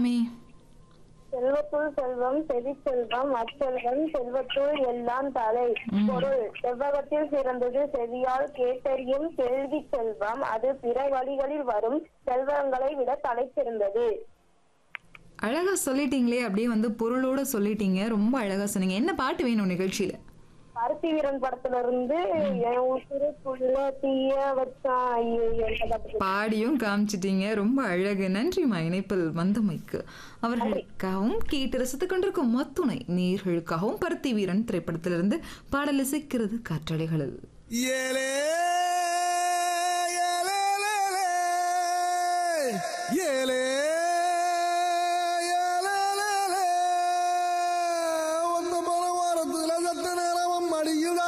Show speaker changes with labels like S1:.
S1: கந்தசாமி
S2: செல்வத்துள் செல்வம் செவி செல்வம் அச்செல்வம் செல்வத்துள் எல்லாம் தலை பொருள் செவ்வகத்தில் சிறந்தது செவியால் கேட்டறியும் கேள்வி செல்வம் அது பிற வழிகளில் வரும் செல்வங்களை விட தலை சிறந்தது
S1: அழகா சொல்லிட்டீங்களே அப்படியே வந்து பொருளோட சொல்லிட்டீங்க ரொம்ப அழகா சொன்னீங்க என்ன பாட்டு வேணும் நிகழ்ச்சியில
S2: பருத்தி வீரன் படத்துல இருந்து என் உசுருக்குள்ள தீய வச்சான் ஐயே, என்ற பாட்டு.
S1: பாடியும் காமிச்சிட்டீங்க ரொம்ப அழகு நன்றிமா இணைப்பில் வந்தமைக்கு அவர்களுக்காகவும் கேட்டு ரசித்துக் கொண்டிருக்கும் மத்துணை நீர்களுக்காகவும் பருத்தி வீரன் திரைப்படத்திலிருந்து பாடல் இசைக்கிறது காற்றலைகளில்
S3: ஏலே